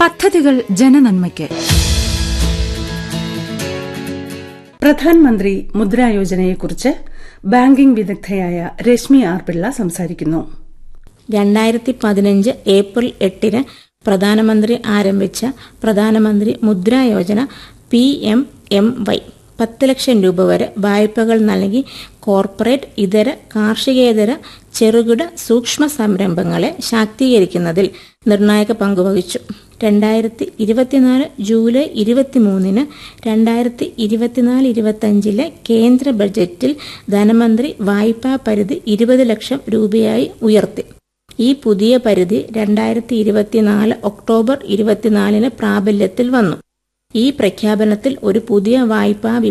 പദ്ധതികൾ ജനനന്മയ്ക്ക് പ്രധാൻമന്ത്രി മുദ്രാ യോജനയെക്കുറിച്ച് ബാങ്കിംഗ് വിദഗ്ധയായ രശ്മി ആർ പിള്ള സംസാരിക്കുന്നു രണ്ടായിരത്തി പതിനഞ്ച് ഏപ്രിൽ എട്ടിന് പ്രധാനമന്ത്രി ആരംഭിച്ച Pradhan Mantri Mudra Yojana P M M Y പത്ത് ലക്ഷം രൂപ വരെ വായ്പകൾ നൽകി കോർപ്പറേറ്റ് ഇതര കാർഷികേതര ചെറുകിട സൂക്ഷ്മ സംരംഭങ്ങളെ ശാക്തീകരിക്കുന്നതിൽ നിർണായക പങ്കുവഹിച്ചു രണ്ടായിരത്തി ഇരുപത്തിനാല് ജൂലൈ ഇരുപത്തിമൂന്നിന് രണ്ടായിരത്തി ഇരുപത്തിനാല് ഇരുപത്തഞ്ചിലെ കേന്ദ്ര ബജറ്റിൽ ധനമന്ത്രി വായ്പാ പരിധി ഇരുപത് ലക്ഷം രൂപയായി ഉയർത്തി ഈ പുതിയ പരിധി രണ്ടായിരത്തി ഇരുപത്തിനാല് ഒക്ടോബർ ഇരുപത്തിനാലിന് പ്രാബല്യത്തിൽ വന്നു ഈ പ്രഖ്യാപനത്തിൽ ഒരു പുതിയ വായ്പാ